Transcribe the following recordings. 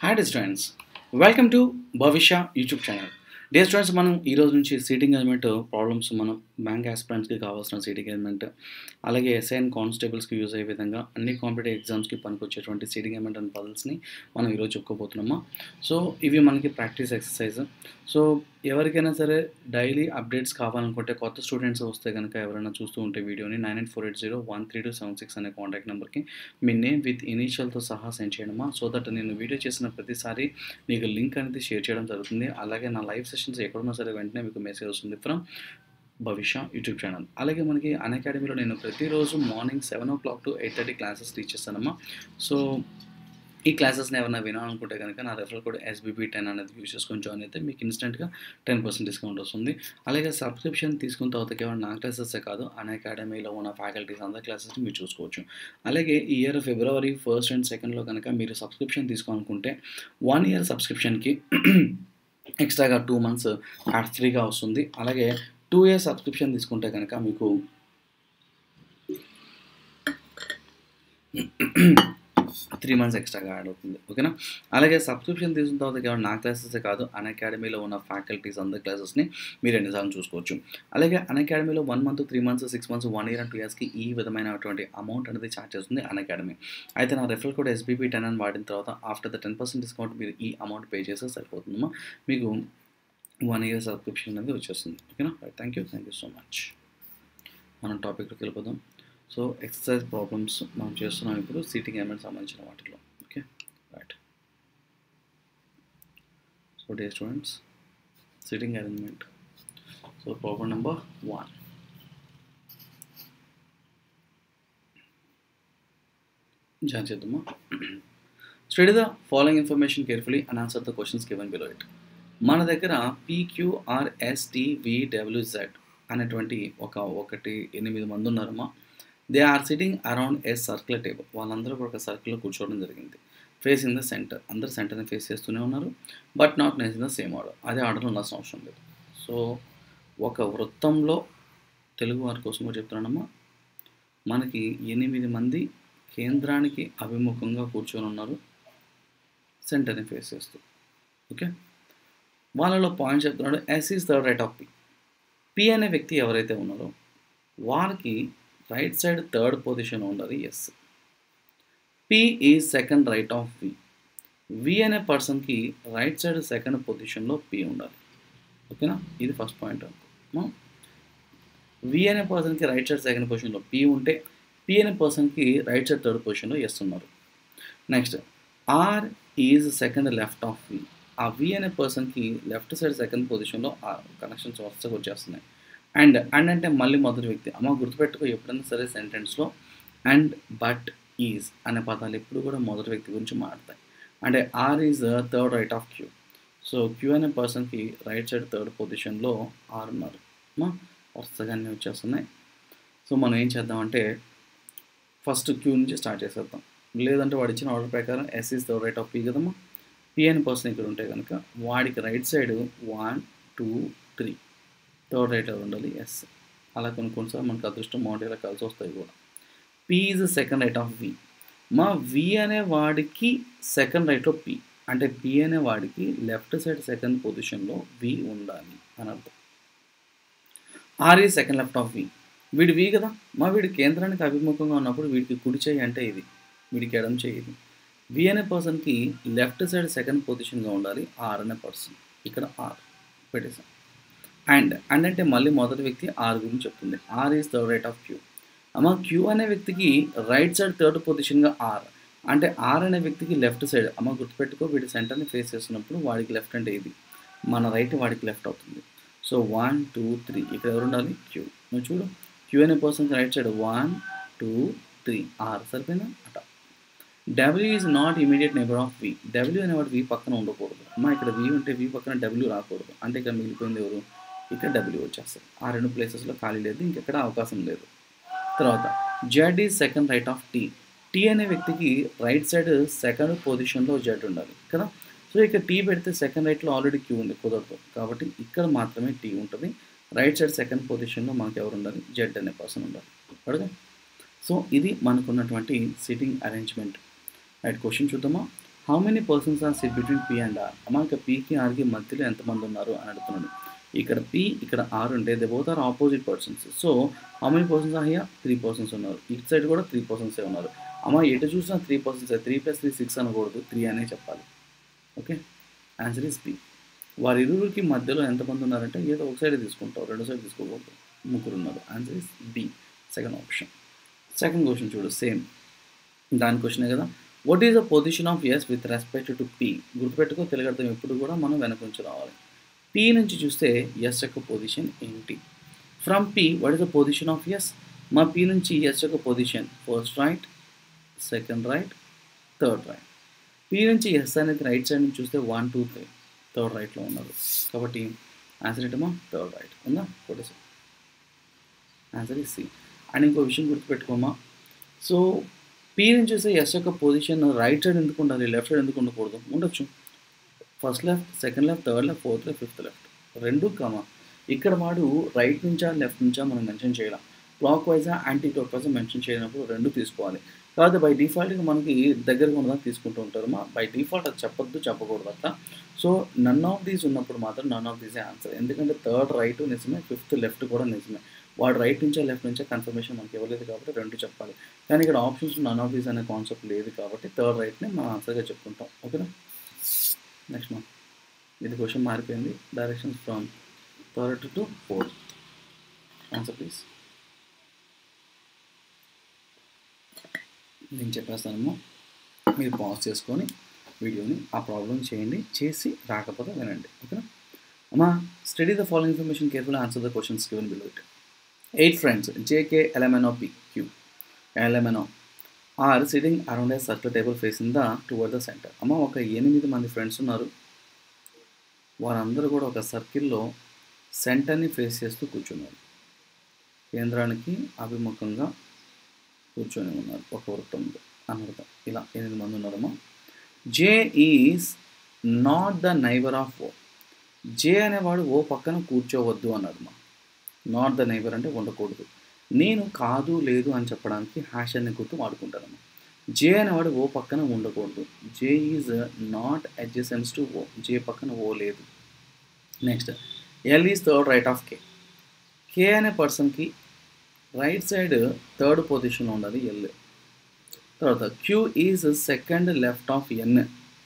hi dear students welcome to Bhavishya YouTube channel dear students మనం ఈ రోజు నుంచి సీటింగ్ ఎలిమెంట్ ప్రాబ్లమ్స్ మనం బ్యాంక్ ఆస్పిరెంట్స్కి కావాల్సిన సీటింగ్ ఎలిమెంట్ అలాగే ఎస్ఐఎన్ కానిస్టేబుల్స్కి యూజ్ అయ్యే విధంగా అన్ని కాంపిటేటివ్ ఎగ్జామ్స్కి పనికొచ్చేటువంటి సీటింగ్ ఎలిమెంట్ అండ్ పజిల్స్ని మనం ఈరోజు చెప్పుకోబోతున్నామా సో ఇవి మనకి ప్రాక్టీస్ ఎక్సర్సైజ్ సో ఎవరికైనా సరే డైలీ అప్డేట్స్ కావాలనుకుంటే కొత్త స్టూడెంట్స్ వస్తే కనుక ఎవరైనా చూస్తూ ఉంటే వీడియోని nine eight four eight zero one three two seven six అనే కాంటాక్ట్ నెంబర్కి మీ నేమ్ విత్ ఇనీషియల్తో సహా సెండ్ చేయడమా సో దట్ నేను వీడియో చేసిన ప్రతిసారి మీకు లింక్ అనేది షేర్ చేయడం జరుగుతుంది అలాగే నా లైవ్ సెషన్స్ ఎక్కడున్నా సరే వెంటనే మీకు మెసేజ్ వస్తుంది ఫ్రమ్ భవిష్య యూట్యూబ్ ఛానల్ అలాగే మనకి అన్ అకాడమీలో నేను ప్రతిరోజు morning seven o'clock to eight thirty classes teach చేస్తానమ్మా సో ఈ క్లాసెస్ని ఎవరైనా వినాలనుకుంటే కనుక నా రెఫరల్ కోడ్ ఎస్బీబీ టెన్ అనేది యూజ్ చేసుకొని జాయిన్ అయితే మీకు ఇన్స్టెంట్గా టెన్ పర్సెంట్ డిస్కౌంట్ వస్తుంది అలాగే సబ్స్క్రిప్షన్ తీసుకున్న తర్వాత కేవలం నా క్లాసెసే కాదు అన్ అకాడమీలో ఉన్న ఫ్యాకల్టీస్ అందరి క్లాసెస్ని మీరు చూసుకోవచ్చు అలాగే ఈ ఇయర్ ఫిబ్రవరి ఫస్ట్ అండ్ సెకండ్లో కనుక మీరు సబ్స్క్రిప్షన్ తీసుకోవాలనుకుంటే వన్ ఇయర్ సబ్స్క్రిప్షన్కి ఎక్స్ట్రాగా టూ మంత్స్ యాడ్ ఫ్రీగా వస్తుంది అలాగే టూ ఇయర్స్ సబ్స్క్రిప్షన్ తీసుకుంటే కనుక మీకు త్రీ మంత్స్ ఎక్స్ట్రాగా యాడ్ అవుతుంది ఓకేనా అలాగే సబ్స్క్రిప్షన్ తీసుకున్న తర్వాత కేవలం నా క్లాసెసే కాదు అన్ అకాడమీలో ఉన్న ఫ్యాకల్టీస్ అందరి క్లాసెస్ని మీరు ఎన్నిసార్లు చూసుకోవచ్చు అలాగే అన్ అకాడమీలో one month three months six months one year and two ఇయర్స్కి ఈ విధమైనటువంటి అమౌంట్ అనేది ఛార్జ్ చేస్తుంది అన్ అకాడమీ అయితే నా రెఫరల్ కోడ్ ఎస్బీబీ టెన్ అని వాడిన తర్వాత after the ten percent discount మీరు ఈ అమౌంట్ పే చేస్తే సరిపోతుందమ్మా మీకు వన్ ఇయర్ సబ్స్క్రిప్షన్ అనేది వచ్చేస్తుంది ఓకేనా thank you thank you so much మనం టాపిక్లోకి వెళ్ళిపోదాం సో ఎక్సర్సైజ్ ప్రాబ్లమ్స్ మనం చేస్తున్నాం ఇప్పుడు సీటింగ్ ఎలిమెంట్ సంబంధించిన వాటిలో okay right so dear students seating arrangement so problem number one join చేద్దామా study the following information carefully and answer the questions given below it మన దగ్గర పీక్యూఆర్ఎస్టీవీడబ్ల్యూజెడ్ అనేటువంటి ఒక ఒకటి ఎనిమిది మంది ఉన్నారమ్మా they are sitting around a circle table వాళ్ళందరూ కూడా ఒక సర్కిల్లో కూర్చోవడం జరిగింది ఫేస్ ఇన్ ద సెంటర్ అందరు సెంటర్ని ఫేస్ చేస్తూనే ఉన్నారు but not ness in the same order అదే ఆర్డర్లో ఉండాల్సిన అవసరం లేదు సో ఒక వృత్తంలో తెలుగు వారి కోసం కూడా చెప్తున్నానమ్మా మనకి ఎనిమిది మంది కేంద్రానికి అభిముఖంగా కూర్చొని ఉన్నారు సెంటర్ని ఫేస్ చేస్తూ ఓకే వాళ్ళలో పాయింట్ చెప్తున్నాడు S is the right of P P అనే వ్యక్తి ఎవరైతే ఉన్నారో వారికి రైట్ సైడ్ థర్డ్ పొజిషన్ ఉండాలి S P is second right of V V అనే పర్సన్కి రైట్ సైడ్ సెకండ్ పొజిషన్లో పి ఉండాలి ఓకేనా ఇది ఫస్ట్ పాయింట్ వి అనే పర్సన్కి రైట్ సైడ్ సెకండ్ పొజిషన్లో పి ఉంటే పి అనే పర్సన్కి రైట్ సైడ్ థర్డ్ పొజిషన్లో ఎస్ ఉన్నారు next R is second left of V ఆ వి అనే పర్సన్కి లెఫ్ట్ సైడ్ సెకండ్ పొజిషన్లో ఆ కనెక్షన్స్ వరుసగా వచ్చేస్తున్నాయి అండ్ అండ్ అంటే మళ్ళీ మొదటి వ్యక్తి అమ్మ గుర్తుపెట్టుకో ఎప్పుడైనా సరే సెంటెన్స్లో అండ్ బట్ ఈజ్ అనే పదాలు ఎప్పుడు కూడా మొదటి వ్యక్తి గురించి మాడతాయి అంటే R is third right of Q so Q అనే పర్సన్కి రైట్ సైడ్ థర్డ్ పొజిషన్లో ఆర్ ఉన్నారు అమ్మా వరుసగా అన్నీ వచ్చేస్తున్నాయి సో మనం ఏం చేద్దామంటే ఫస్ట్ క్యూ నుంచి స్టార్ట్ చేసేద్దాం లేదంటే వాడు ఇచ్చిన ఆర్డర్ ప్రకారం S is third right of P కదమ్మా పి అనే పర్సన్ ఇక్కడ ఉంటే కనుక వాడికి right side one two three third right ఉండాలి ఎస్ అలా కొన్ని కొన్నిసార్లు మనకు అదృష్టం మోడల్ కలిసి వస్తాయి కూడా P is second right of V మా వి అనే వాడికి సెకండ్ రైట్లో పి అంటే పి అనే వాడికి లెఫ్ట్ సైడ్ సెకండ్ పొజిషన్లో వి ఉండాలి అని అర్థం ఆర్ ఈ సెకండ్ లెఫ్ట్ ఆఫ్ వి వీడి వి కదా మా వీడి కేంద్రానికి అభిముఖంగా ఉన్నప్పుడు వీడికి కుడి చేయి అంటే ఇది వీడికి ఎడం చేయి ఇది వి అనే పర్సన్కి లెఫ్ట్ సైడ్ సెకండ్ పొజిషన్గా ఉండాలి ఆర్ అనే పర్సన్ ఇక్కడ ఆర్ పెట్టేసాం అండ్ అండ్ అంటే మళ్ళీ మొదటి వ్యక్తి ఆర్ గురించి చెప్తుంది R is third right of Q అమ్మ క్యూ అనే వ్యక్తికి రైట్ సైడ్ థర్డ్ పొజిషన్గా ఆర్ అంటే ఆర్ అనే వ్యక్తికి లెఫ్ట్ సైడ్ అమ్మ గుర్తుపెట్టుకో వీడి సెంటర్ని ఫేస్ చేస్తున్నప్పుడు వాడికి లెఫ్ట్ అంటే ఇది మన రైట్ వాడికి లెఫ్ట్ అవుతుంది సో వన్ టూ త్రీ ఇక్కడ ఎవరు ఉండాలి క్యూ నువ్వు చూడు క్యూ అనే పర్సన్కి right side one two three R సరిపోయిందా అట W is not immediate neighbour of V W అనేవాడు వి పక్కన ఉండకూడదు అమ్మ ఇక్కడ వి ఉంటే వి పక్కన డబ్ల్యూ రాకూడదు అంటే ఇక్కడ మిగిలిపోయింది ఎవరు ఇక్కడ డబ్ల్యూ వచ్చేస్తుంది ఆ రెండు ప్లేసెస్లో ఖాళీ లేదు ఇంకెక్కడ అవకాశం లేదు తర్వాత Z is second right of T T అనే వ్యక్తికి రైట్ సైడ్ సెకండ్ పొజిషన్లో జెడ్ ఉండాలి కదా సో ఇక్కడ టీ పెడితే సెకండ్ రైట్లో ఆల్రెడీ క్యూ ఉంది కుదరదు కాబట్టి ఇక్కడ మాత్రమే టీ ఉంటుంది రైట్ సైడ్ సెకండ్ పొజిషన్లో మనకు ఎవరు ఉండాలి జెడ్ అనే పర్సన్ ఉండాలి అడుగు సో ఇది మనకున్నటువంటి సిట్టింగ్ అరేంజ్మెంట్ రైట్ క్వశ్చన్ చూద్దామా how many persons are sit between P and R అమ్మ ఇక పీకి ఆర్కి మధ్యలో ఎంతమంది ఉన్నారు అని అడుగుతున్నాడు ఇక్కడ పీ ఇక్కడ ఆర్ ఉంటే they both are opposite persons so how many persons are here three persons ఉన్నారు ఇటు సైడ్ కూడా త్రీ పర్సన్సే ఉన్నారు అమ్మ ఎటు చూసినా three persons three plus three six అనకూడదు త్రీ అనే చెప్పాలి ఓకే ఆన్సర్ ఈస్ బి వారి ఇరువురికి మధ్యలో ఎంతమంది ఉన్నారంటే ఏదో ఒక సైడ్ తీసుకుంటావు రెండు సైడ్ తీసుకోకూడదు ముగ్గురు ఉన్నారు answer is B second option second question చూడు సేమ్ దాని క్వశ్చనే కదా what is the position of S with respect to P గుర్తుపెట్టుకో తెలుగర్థం ఎప్పుడు కూడా మనం వెనక నుంచి రావాలి పీ నుంచి చూస్తే ఎస్ యొక్క పొజిషన్ ఏంటి from P what is the position of S మా పీ నుంచి ఎస్ యొక్క position first right second right third right P నుంచి ఎస్ అనేది రైట్ సైడ్ నుంచి చూస్తే వన్ టూ త్రీ థర్డ్ రైట్లో ఉన్నారు కాబట్టి ఆన్సర్ ఏంటమ్మా థర్డ్ రైట్ ఉందా కొట్టేసి ఆన్సర్ ఇస్ సి అండ్ ఇంకో విషయం గుర్తుపెట్టుకోమా సో పీ నుంచి చూస్తే ఎస్ యొక్క పొజిషన్ రైట్ సైడ్ ఎందుకు ఉండాలి లెఫ్ట్ సైడ్ ఎందుకు ఉండకూడదు ఉండొచ్చు first left second left third left fourth left fifth left రెండు కామా ఇక్కడ వాడు రైట్ నుంచా లెఫ్ట్ నుంచా మనం మెన్షన్ చేయాలి క్లాక్ వైజా యాంటీ క్లాక్ వైజా మెన్షన్ చేయనప్పుడు రెండు తీసుకోవాలి కాకపోతే బై డిఫాల్ట్గా మనకి దగ్గరగా ఉన్నదాన్ని తీసుకుంటూ ఉంటారు మా బై డిఫాల్ట్ అది చెప్పొద్దు చెప్పకూడదు అట్లా సో నన్ ఆఫ్ దీస్ ఉన్నప్పుడు మాత్రం నన్ ఆఫ్ దీసే ఆన్సర్ ఎందుకంటే థర్డ్ రైట్ నిజమే ఫిఫ్త్ లెఫ్ట్ కూడా నిజమే వాడు రైట్ నుంచా లెఫ్ట్ నుంచా కన్ఫర్మేషన్ మనకి ఇవ్వలేదు కాబట్టి రెండు చెప్పాలి కానీ ఇక్కడ ఆప్షన్స్ నన్ ఆఫ్ దీస్ అనే కాన్సెప్ట్ లేదు కాబట్టి థర్డ్ రైట్ని మనం ఆన్సర్గా చెప్పుకుంటాం ఓకేనా నెక్స్ట్ మా ఇది క్వశ్చన్ మారిపోయింది directions from third to fourth answer please నేను చెప్పేస్తానమ్మా మీరు పాజ్ చేసుకొని వీడియోని ఆ ప్రాబ్లం చేయండి చేసి రాకపోతే వినండి ఓకేనా అమ్మా study the following information careful answer the questions given below it eight friends J K L M N O P Q L M N O R sitting around a circle table facing the toward the centre అమ్మ ఒక ఎనిమిది మంది ఫ్రెండ్స్ ఉన్నారు వారందరూ కూడా ఒక సర్కిల్లో సెంటర్ని ఫేస్ చేస్తూ కూర్చున్నారు కేంద్రానికి అభిముఖంగా కూర్చొని ఉన్నారు ఒక వృత్తంలో అనర్థం ఇలా ఎనిమిది మంది ఉన్నారమ్మా J is not the neighbour of O J అనేవాడు ఓ పక్కన కూర్చోవద్దు అన్నాడు మా నాట్ ద నైబర్ అంటే ఉండకూడదు నేను కాదు లేదు అని చెప్పడానికి హ్యాష్ అనే గుర్తు వాడుకుంటానమ్మా జే అనేవాడు ఓ పక్కన ఉండకూడదు J is not adjacent to O J పక్కన ఓ లేదు next L is third right of K K అనే పర్సన్కి రైట్ సైడ్ థర్డ్ పొజిషన్లో ఉండాలి ఎల్ తర్వాత Q is second left of N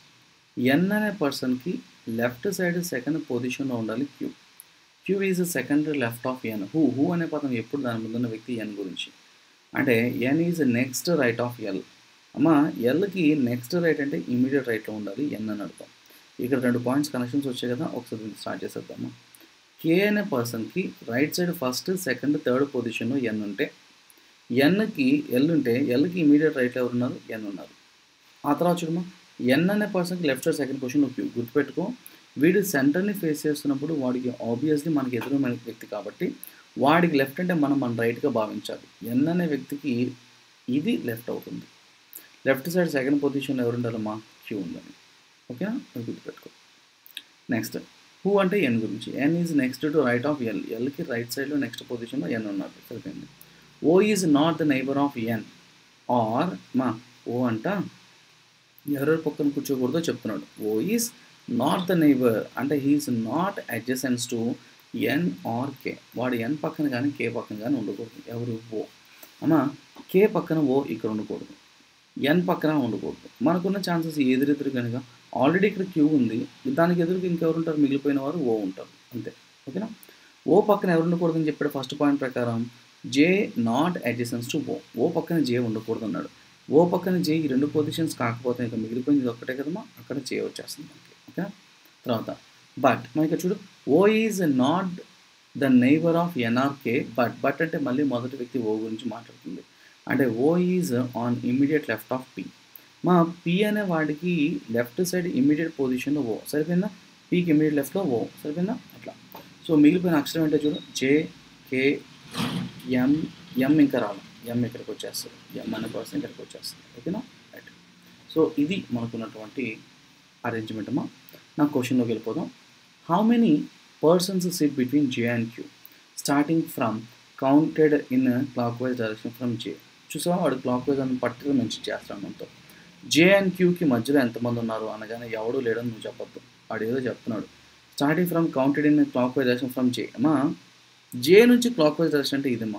N అనే పర్సన్కి లెఫ్ట్ సైడ్ సెకండ్ పొజిషన్లో ఉండాలి Q Q is second left of N who who అనే పదం ఎప్పుడు దాని ముందున్న వ్యక్తి ఎన్ గురించి అంటే N is next right of L అమ్మ ఎల్కి నెక్స్ట్ రైట్ అంటే ఇమీడియట్ రైట్లో ఉండాలి ఎన్ అని అర్థం ఇక్కడ రెండు పాయింట్స్ కనెక్షన్స్ వచ్చాయి కదా ఒకసారి స్టార్ట్ చేసేద్దామా కే అనే పర్సన్కి right side first second third పొజిషన్లో ఎన్ ఉంటే ఎన్కి ఎల్ ఉంటే ఎల్కి ఇమీడియట్ రైట్లో ఎవరు ఉన్నారు ఎన్ ఉన్నారు ఆ తర్వాత చూడమా ఎన్ అనే పర్సన్కి left side second position Q గుర్తుపెట్టుకో వీడు సెంటర్ని ఫేస్ చేస్తున్నప్పుడు వాడికి ఆబ్వియస్లీ మనకి ఎదురుమైన వ్యక్తి కాబట్టి వాడికి లెఫ్ట్ అంటే మనం మన రైట్గా భావించాలి ఎన్ అనే వ్యక్తికి ఇది లెఫ్ట్ అవుతుంది లెఫ్ట్ సైడ్ సెకండ్ పొజిషన్లో ఎవరు ఉండాలమ్మా క్యూ ఉందని ఓకేనా అది గుర్తుపెట్టుకో నెక్స్ట్ హూ అంటే ఎన్ గురించి N is next to right of L ఎల్కి రైట్ సైడ్లో నెక్స్ట్ పొజిషన్లో ఎన్ ఉన్నారు సరిపోయింది O is not the neighbour of N R మా ఓ అంట ఎవరెవరి పక్కన కూర్చోకూడదో చెప్తున్నాడు O is not the neighbour అంటే he is not adjacent to N R K వాడు ఎన్ పక్కన కానీ కే పక్కన కానీ ఉండకూడదు ఎవరు ఓ అమ్మ కే పక్కన ఓ ఇక్కడ ఉండకూడదు ఎన్ పక్కన ఉండకూడదు మనకున్న ఛాన్సెస్ ఎదురెదురు కనుక ఆల్రెడీ ఇక్కడ క్యూ ఉంది దానికి ఎదురుగా ఇంకెవరు ఉంటారు మిగిలిపోయిన వారు ఓ ఉంటారు అంతే ఓకేనా ఓ పక్కన ఎవరు ఉండకూడదని చెప్పాడు ఫస్ట్ పాయింట్ ప్రకారం J not adjacent to O O పక్కన జే ఉండకూడదు అన్నాడు ఓ పక్కన జే ఈ రెండు పొజిషన్స్ కాకపోతే ఇక మిగిలిపోయింది ఒక్కటే కదమ్మా అక్కడ జే వచ్చేస్తుంది మనకి ఓకే తర్వాత బట్ మన ఇక్కడ చూడు O is not the neighbour of NRK but but అంటే మళ్ళీ మొదటి వ్యక్తి ఓ గురించి మాట్లాడుతుంది అంటే O is on immediate left of P మా పి అనే వాడికి లెఫ్ట్ సైడ్ ఇమీడియట్ పొజిషన్లో ఓ సరిపోయిందా పీకి ఇమీడియట్ లెఫ్ట్లో ఓ సరిపోయిందా అట్లా సో మిగిలిపోయిన అక్షరం ఏంటో చూడు జే కే ఎం ఎం ఇంకా రావాలి ఎం ఇక్కడికి వచ్చేస్తుంది ఎం అనే పర్సన్ ఇక్కడికి వచ్చేస్తుంది ఓకేనా రైట్ సో ఇది మనకున్నటువంటి అరేంజ్మెంట్ అమ్మా నా క్వశ్చన్లోకి వెళ్ళిపోదాం how many persons sit between J and Q starting from counted in clockwise direction from J చూసావా వాడు క్లాక్ వైజ్ అని పర్టికులర్ మెన్షన్ చేస్తాను మనతో జే అండ్ క్యూకి మధ్యలో ఎంతమంది ఉన్నారు అనగానే ఎవడు లేడని నువ్వు చెప్పొద్దు వాడు ఏదో చెప్తున్నాడు starting from counted in clockwise direction from J అమ్మా జే నుంచి క్లాక్ వైజ్ డైరెక్షన్ అంటే ఇదమ్మా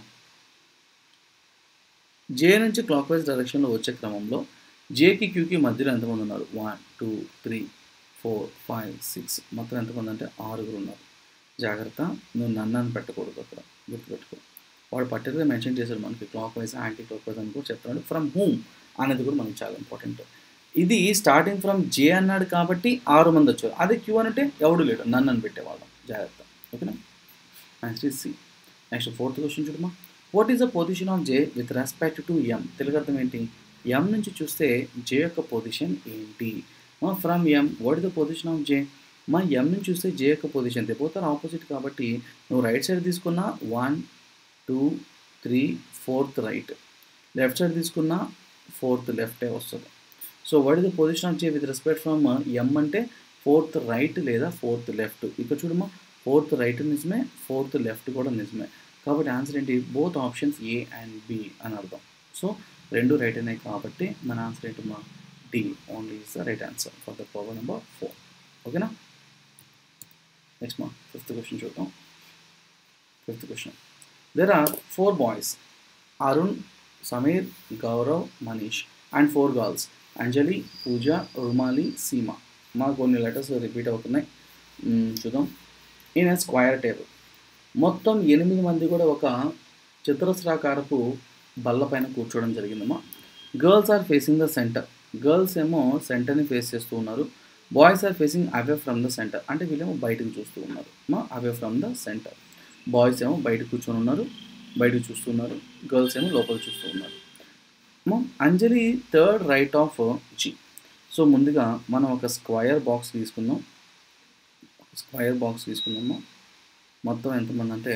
జే నుంచి క్లాక్ వైజ్ డైరెక్షన్లో వచ్చే క్రమంలో జేకి క్యూకి మధ్యలో ఎంతమంది ఉన్నారు one two three four five six మొత్తం ఎంతమంది అంటే ఆరుగురు ఉన్నారు జాగ్రత్త నువ్వు నన్ను అని పెట్టకూడదు అక్కడ గుర్తుపెట్టుకో వాడు పర్టికులర్ మెన్షన్ చేశాడు మనకి clockwise clock wise అని కూడా చెప్తున్నాడు ఫ్రమ్ హూమ్ అనేది కూడా మనకి చాలా ఇంపార్టెంట్ ఇది స్టార్టింగ్ ఫ్రమ్ జే అన్నాడు కాబట్టి ఆరు మంది వచ్చారు అదే క్యూ అని అంటే ఎవడు లేడు నన్ను అని పెట్టేవాళ్ళం జాగ్రత్త ఓకేనా next C next fourth question చూడమా what is the position of J with respect to M Telugu అర్థం ఏంటి ఎం నుంచి చూస్తే జే యొక్క పొజిషన్ ఏంటి from M what is the position of J మా ఎం నుంచి చూస్తే జే యొక్క పొజిషన్ పోతారు ఆపోజిట్ కాబట్టి నువ్వు రైట్ సైడ్ తీసుకున్నా one two three fourth right left side తీసుకున్నా ఫోర్త్ లెఫ్టే వస్తుంది so what is the position of J with respect from M అంటే ఫోర్త్ రైట్ లేదా ఫోర్త్ లెఫ్ట్ ఇక్కడ చూడమా ఫోర్త్ రైట్ నిజమే ఫోర్త్ లెఫ్ట్ కూడా నిజమే కాబట్టి ఆన్సర్ ఏంటి both options A and B అని అర్థం సో రెండు రైట్ అయినాయి కాబట్టి మన ఆన్సర్ ఏంటి మా D only is the right answer for the problem number four ఓకేనా నెక్స్ట్ మా ఫిఫ్త్ క్వశ్చన్ చూద్దాం fifth question there are four boys Arun Sameer Gaurav Manish and four girls Anjali Pooja Rumali Seema మా కొన్ని లెటర్స్ రిపీట్ అవుతున్నాయి చూద్దాం ఇన్ ఏ స్క్వైర్ టేబుల్ మొత్తం ఎనిమిది మంది కూడా ఒక చతురస్రాకారపు బల్ల పైన కూర్చోవడం జరిగిందమ్మా girls are facing the centre girls ఏమో సెంటర్ని ఫేస్ చేస్తూ ఉన్నారు boys are facing away from the centre అంటే వీళ్ళేమో బయటకు చూస్తూ ఉన్నారు మా away from the centre boys ఏమో బయట కూర్చొని ఉన్నారు బయటకు చూస్తున్నారు గర్ల్స్ ఏమో లోపల చూస్తూ ఉన్నారు మా Anjali third right of G so ముందుగా మనం ఒక స్క్వయర్ బాక్స్ తీసుకుందాం స్క్వయర్ బాక్స్ తీసుకుందాము మొత్తం ఎంతమంది అంటే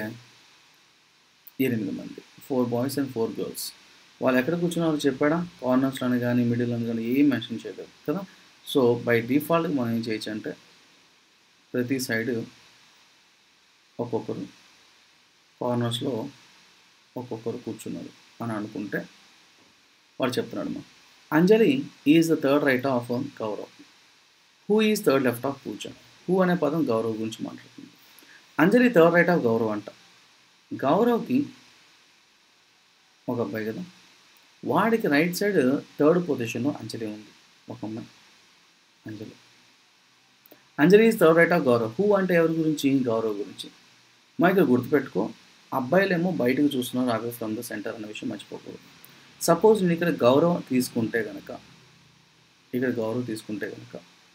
ఎనిమిది మంది four boys and four girls వాళ్ళు ఎక్కడ కూర్చున్నారో చెప్పాడా కార్నర్స్లోని కానీ మిడిల్లోని కానీ ఏం మెన్షన్ చేయలేదు కదా సో బై డిఫాల్ట్ మనం ఏం చేయొచ్చు అంటే ప్రతి సైడ్ ఒక్కొక్కరు కార్నర్స్లో ఒక్కొక్కరు కూర్చున్నారు అని అనుకుంటే వాడు చెప్తున్నాడు మా Anjali is the third right of Gaurav who is third left of Pooja who అనే పదం గౌరవ్ గురించి మాట్లాడుతుంది Anjali third right of Gaurav అంట గౌరవ్కి ఒక అబ్బాయి కదా వాడికి రైట్ సైడ్ థర్డ్ పొజిషన్లో అంజలి ఉంది ఒక అమ్మాయి Anjali Anjali is third right of Gaurav who అంటే ఎవరి గురించి గౌరవ్ గురించి మా ఇక్కడ గుర్తుపెట్టుకో అబ్బాయిలేమో బయటకు చూస్తున్నారు అవే ఫ్రమ్ ద సెంటర్ అనే విషయం మర్చిపోకూడదు సపోజ్ నేను ఇక్కడ గౌరవం తీసుకుంటే కనుక ఇక్కడ గౌరవ్ తీసుకుంటే కనుక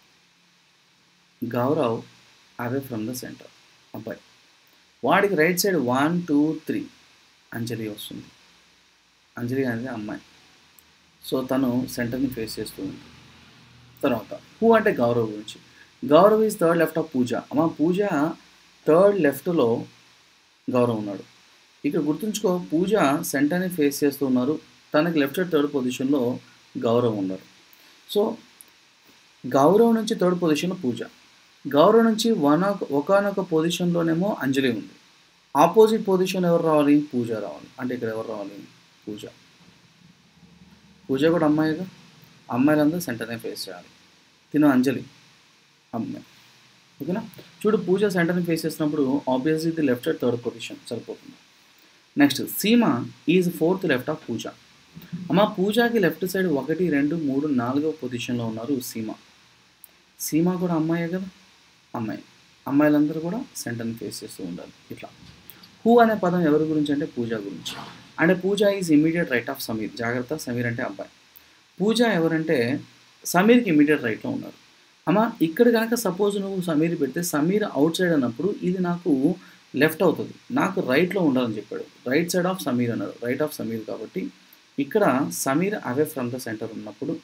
Gaurav away from the centre అబ్బాయి వాడికి right side one two three Anjali వస్తుంది అంజలి అనేది అమ్మాయి సో తను సెంటర్ని ఫేస్ చేస్తూ ఉంది తర్వాత హూ అంటే గౌరవ్ గురించి Gaurav is third left of Pooja అమ్మ పూజ థర్డ్ లెఫ్ట్లో గౌరవ్ ఉన్నాడు ఇక్కడ గుర్తుంచుకో పూజ సెంటర్ని ఫేస్ చేస్తూ ఉన్నారు తనకి లెఫ్ట్ సైడ్ థర్డ్ పొజిషన్లో గౌరవ్ ఉన్నారు సో గౌరవ్ నుంచి థర్డ్ పొజిషన్లో పూజ గౌరవ్ నుంచి వన్ ఒకనొక పొజిషన్లోనేమో అంజలి ఉంది ఆపోజిట్ పొజిషన్ ఎవరు రావాలి పూజ రావాలి అంటే ఇక్కడ ఎవరు రావాలి పూజ పూజ కూడా అమ్మాయిగా అమ్మాయిలందరూ సెంటర్నే ఫేస్ చేయాలి తిను అంజలి అమ్మాయి ఓకేనా చూడు పూజ సెంటర్ని ఫేస్ చేసినప్పుడు ఆబ్వియస్లీ ఇది లెఫ్ట్ సైడ్ థర్డ్ పొజిషన్ సరిపోతుంది next Seema is fourth left of Pooja అమ్మ పూజకి లెఫ్ట్ సైడ్ ఒకటి రెండు మూడు నాలుగవ పొజిషన్లో ఉన్నారు సీమ సీమ కూడా అమ్మాయే కదా అమ్మాయి అమ్మాయిలందరూ కూడా సెంటర్ని ఫేస్ చేస్తూ ఉండాలి ఇట్లా హూ అనే పదం ఎవరి గురించి అంటే పూజ గురించి అంటే Pooja is immediate right of Sameer జాగ్రత్త సమీర్ అంటే అబ్బాయి పూజ ఎవరంటే సమీర్కి ఇమీడియట్ రైట్లో ఉన్నారు అమ్మ ఇక్కడ కనుక సపోజ్ నువ్వు సమీర్ పెడితే సమీర్ అవుట్ సైడ్ అన్నప్పుడు ఇది నాకు లెఫ్ట్ అవుతుంది నాకు రైట్లో ఉండాలని చెప్పాడు రైట్ సైడ్ ఆఫ్ సమీర్ అన్నాడు రైట్ ఆఫ్ సమీర్ కాబట్టి ఇక్కడ Sameer away from the centre ఉన్నప్పుడు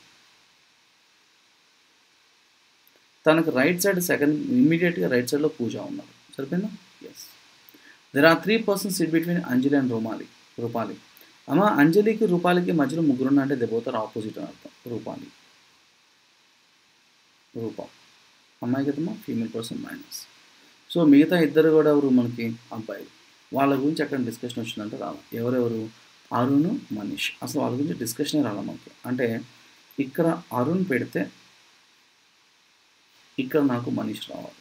తనకు రైట్ సైడ్ సెకండ్ ఇమ్మీడియట్గా రైట్ సైడ్లో పూజ ఉన్నారు సరిపోయిందా yes there are three persons sit between Anjali and Rumali Rupali అమ్మ అంజలికి రూపాలికి మధ్యలో ముగ్గురు అంటే దెబ్బతారు ఆపోజిట్ అని అర్థం రూపాలి రూపం అమ్మాయి కదమ్మా ఫీమేల్ పర్సన్ మైనస్ సో మిగతా ఇద్దరు కూడా ఎవరు మనకి అబ్బాయిలు వాళ్ళ గురించి అక్కడ డిస్కషన్ వచ్చిందంటే రావాలి ఎవరెవరు అరుణ్ మనీష్ అసలు వాళ్ళ గురించి డిస్కషనే రావాలి మనకి అంటే ఇక్కడ అరుణ్ పెడితే ఇక్కడ నాకు మనీష్ రావాలి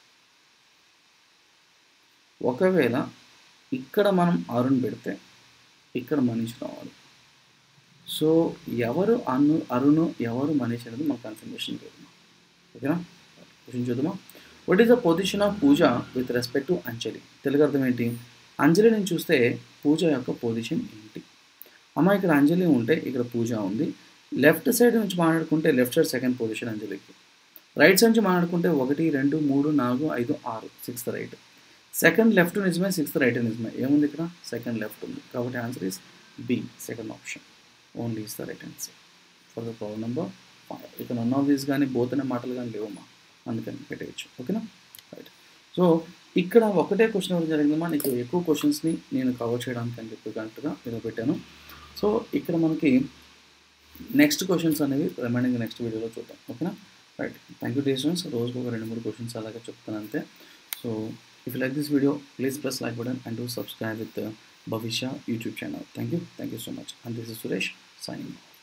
ఒకవేళ ఇక్కడ మనం అరుణ్ పెడితే ఇక్కడ మనీష్ రావాలి సో ఎవరు అను అరుణ్ ఎవరు మనీష్ అనేది మన కన్ఫర్మేషన్ చూద్దాం ఓకేనా క్వశ్చన్ చూద్దామా what is the position of Pooja with respect to Anjali Telugu అర్థం ఏంటి అంజలిని చూస్తే పూజ యొక్క పొజిషన్ ఏంటి అమ్మ ఇక్కడ అంజలి ఉంటే ఇక్కడ పూజ ఉంది లెఫ్ట్ సైడ్ నుంచి మాట్లాడుకుంటే లెఫ్ట్ సైడ్ సెకండ్ పొజిషన్ అంజలికి రైట్ సైడ్ నుంచి మాట్లాడుకుంటే ఒకటి రెండు మూడు నాలుగు ఐదు ఆరు సిక్స్త్ రైట్ సెకండ్ లెఫ్ట్ నిజమే సిక్స్త్ రైట్ నిజమే ఏముంది ఇక్కడ సెకండ్ లెఫ్ట్ ఉంది కాబట్టి answer is B second option only is the right answer for the problem number five ఇక నన్ ఆఫ్ దీస్ కానీ బోత్ అనే మాటలు కానీ లేవమ్మా అందుకని పెట్టేయచ్చు ఓకేనా రైట్ సో ఇక్కడ ఒకటే క్వశ్చన్ ఎవరు జరిగిందమ్మా నీకు ఎక్కువ క్వశ్చన్స్ని నేను కవర్ చేయడానికి అని చెప్పి కరెక్ట్గా ఇలా పెట్టాను సో ఇక్కడ మనకి నెక్స్ట్ క్వశ్చన్స్ అనేవి రిమైనింగ్ నెక్స్ట్ వీడియోలో చూద్దాం ఓకేనా right thank you dear students రోజుకు ఒక రెండు మూడు క్వశ్చన్స్ అలాగే చెప్తాను అంతే so if like this video please press like button and to subscribe with Bhavishya YouTube channel thank you thank you so much and this is Suresh signing